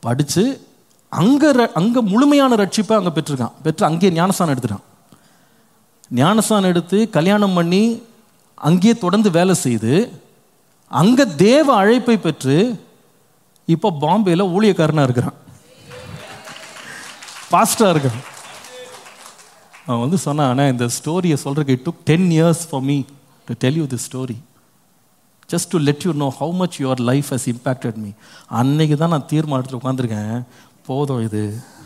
படித்து அங்கே அங்கே முழுமையான ரட்சிப்பை அங்கே பெற்றிருக்கான் பெற்று அங்கேயே ஞானஸ்தானம் எடுத்துட்டான் ஞானஸ்தானம் எடுத்து கல்யாணம் பண்ணி அங்கேயே தொடர்ந்து வேலை செய்து அங்கே தேவ அழைப்பை பெற்று இப்போ பாம்பேல ஊழியக்காரனாக இருக்கிறான் பாஸ்டாக இருக்கான் அவன் வந்து சொன்னான் "அண்ணா, இந்த ஸ்டோரியை சொல்கிறதுக்கு it took ten years for me to tell you this story just to let you know how much your life has impacted me அன்னைக்கு தான் நான் தீர்மானத்தில் உட்காந்துருக்கேன் போதும் இது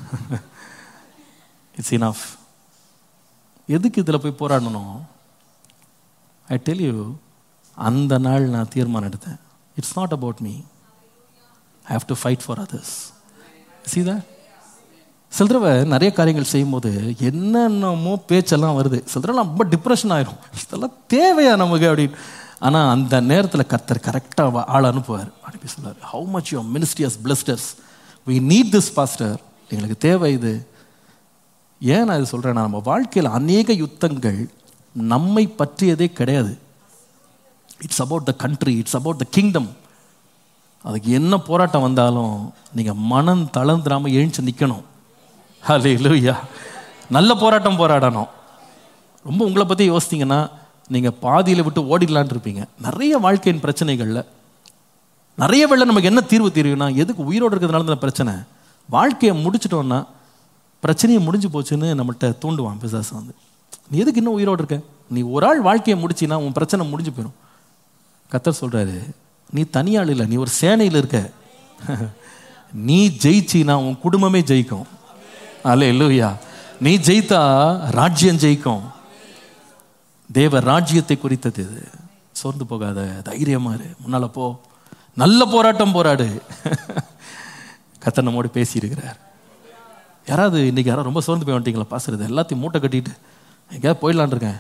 இட்ஸ் இனஃப் எதுக்கு இதில் போய் போராடணும் ஐ டெல் யூ அந்த நாள் நான் தீர்மானம் எடுத்தேன் it's not about me I have to fight for others see that சில தடவை நிறைய காரியங்கள் செய்யும்போது என்னென்னமோ பேச்செல்லாம் வருது சில தடவை ரொம்ப டிப்ரெஷன் ஆயிரும் இதெல்லாம் தேவையா நமக்கு அப்படின்னு ஆனால் அந்த நேரத்தில் கர்த்தர் கரெக்டாக ஆள் அனுப்புவார் அனுப்பி சொல்லுவார் how much your ministry has blessed us we need this pastor எங்களுக்கு தேவை இது ஏன் நான் இது சொல்கிறேன்னா நம்ம வாழ்க்கையில் அநேக யுத்தங்கள் நம்மை பற்றியதே கிடையாது it's about the country it's about the kingdom அதுக்கு என்ன போராட்டம் வந்தாலும் நீங்கள் மனம் தளர்ந்துடாமல் எழுந்து நிற்கணும் ஹலே லூயா நல்ல போராட்டம் போராடணும் ரொம்ப உங்களை பற்றி யோசித்தீங்கன்னா நீங்கள் பாதியில் விட்டு ஓடிடலான் இருப்பீங்க நிறைய வாழ்க்கையின் பிரச்சனைகளில் நிறைய வேளை நமக்கு என்ன தீர்வு தெரியும்னா எதுக்கு உயிரோடு இருக்கிறதுனால தான் பிரச்சனை வாழ்க்கையை முடிச்சிட்டோன்னா பிரச்சனையை முடிஞ்சு போச்சுன்னு நம்மள்கிட்ட தூண்டுவான் பிசாசு வந்து நீ எதுக்கு இன்னும் உயிரோடு இருக்க நீ ஒரு ஆள் வாழ்க்கையை முடிச்சின்னா உன் பிரச்சனை முடிஞ்சு போயிடும் கத்தர் சொல்றாரு நீ தனியாள் இல்லை நீ ஒரு சேனையில் இருக்க நீ ஜெயிச்சினா உன் குடும்பமே ஜெயிக்கும் அல்ல இல்லையா நீ ஜெயித்தா ராஜ்யம் ஜெயிக்கும் தேவ ராஜ்யத்தை குறித்தது இது சோர்ந்து போகாத தைரியமா இரு முன்னால போ நல்ல போராட்டம் போராடு கத்தர் நம்மோடு பேசியிருக்கிறார் யாராவது இன்னைக்கு யாராவது ரொம்ப சோர்ந்து போய் வந்துட்டீங்களா பாசுறது எல்லாத்தையும் மூட்டை கட்டிட்டு எங்கேயாவது போயிடலான் இருக்கேன்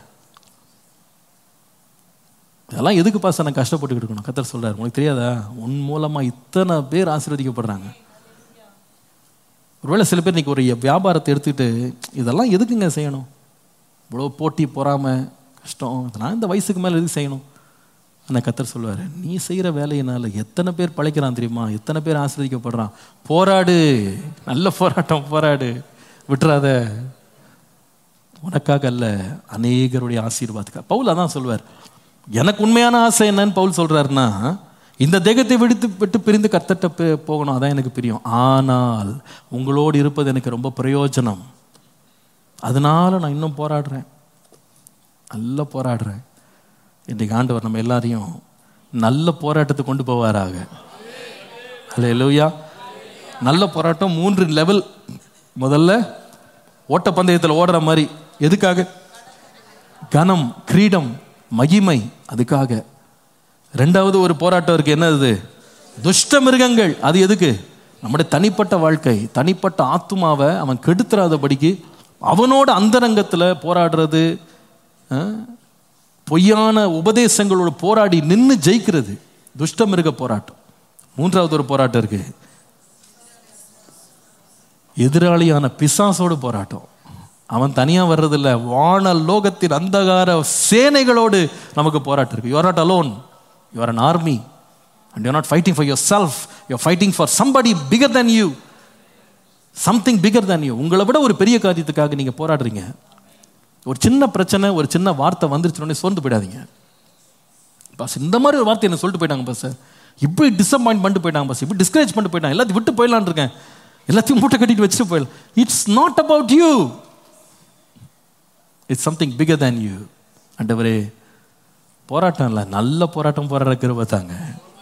இதெல்லாம் எதுக்கு பாச நான் கஷ்டப்பட்டுக்கிட்டு இருக்கணும் கத்தர் சொல்றாரு உங்களுக்கு தெரியாதா உன் மூலமா இத்தனை பேர் ஆசீர்வதிக்கப்படுறாங்க ஒருவேளை சில பேர் இன்னைக்கு ஒரு வியாபாரத்தை எடுத்துக்கிட்டு இதெல்லாம் எதுக்குங்க செய்யணும் இவ்வளோ போட்டி பொறாம கஷ்டம் இதெல்லாம் இந்த வயசுக்கு மேலே எதுக்கு செய்யணும் ஆனால் கத்தர் சொல்லுவார் நீ செய்கிற வேலையினால எத்தனை பேர் பழைக்கிறான் தெரியுமா எத்தனை பேர் ஆசீர்வதிக்கப்படுறான் போராடு நல்ல போராட்டம் போராடு விட்டுறாத உனக்காக அல்ல அநேகருடைய ஆசீர்வாதத்துக்காக பவுல் அதான் சொல்வார் எனக்கு உண்மையான ஆசை என்னன்னு பவுல் சொல்றாருன்னா இந்த தேகத்தை விடுத்து விட்டு பிரிந்து கர்த்தட்ட பே- போகணும் அதான் எனக்கு பிரியம் ஆனால் உங்களோடு இருப்பது எனக்கு ரொம்ப பிரயோஜனம் அதனால நான் இன்னும் போராடுறேன் நல்லா போராடுறேன் இன்றைக்கு ஆண்டவர் நம்ம எல்லாரையும் நல்ல போராட்டத்தை கொண்டு போவாராக அல்ல லூயா நல்ல போராட்டம் மூன்று லெவல் முதல்ல ஓட்டப்பந்தயத்தில் ஓடுற மாதிரி எதுக்காக கனம் கிரீடம் மகிமை அதுக்காக ரெண்டாவது ஒரு போராட்டம் இருக்கு என்னது துஷ்ட மிருகங்கள் அது எதுக்கு நம்முடைய தனிப்பட்ட வாழ்க்கை தனிப்பட்ட ஆத்துமாவை அவன் கெடுத்துறாதபடிக்கு அவனோட அந்தரங்கத்தில் போராடுறது அஹ், பொய்யான உபதேசங்களோட போராடி நின்று ஜெயிக்கிறது துஷ்ட மிருக போராட்டம் மூன்றாவது ஒரு போராட்டம் இருக்கு எதிராளியான பிசாசோடு போராட்டம் அவன் தனியா வர்றதில்ல வான லோகத்தின் அந்தகார சேனைகளோடு நமக்கு போராட்டம் இருக்கு you are not alone you are an army and you not fighting for yourself you fighting for somebody bigger than you something bigger than you உங்களை விட ஒரு பெரிய காரியத்துக்காக நீங்க போராடுறீங்க ஒரு சின்ன பிரச்சனை ஒரு சின்ன வார்த்தை வந்துருச்சுனே சோர்ந்து போயிடாதீங்க பாஸ் இந்த மாதிரி ஒரு வார்த்தை என்ன சொல்லிட்டு போயிட்டாங்க பாஸ் இப்படி டிசப்பாயிண்ட் பண்ணிட்டு போயிட்டாங்க பாஸ் இப்படி டிஸ்கரேஜ் பண்ணிட்டு போயிட்டாங்க எல்லாத்தையும் விட்டு போயிடலான்னு இருக்கேன் எல்லாத்தையும் மூட்டை கட்டிட்டு வச்சுட்டு போயிடலாம் it's not about you it's something bigger than you ஆண்டவரே போராட்டம் இல்லை நல்ல போராட்டம் போராடுற கிருபை தாங்க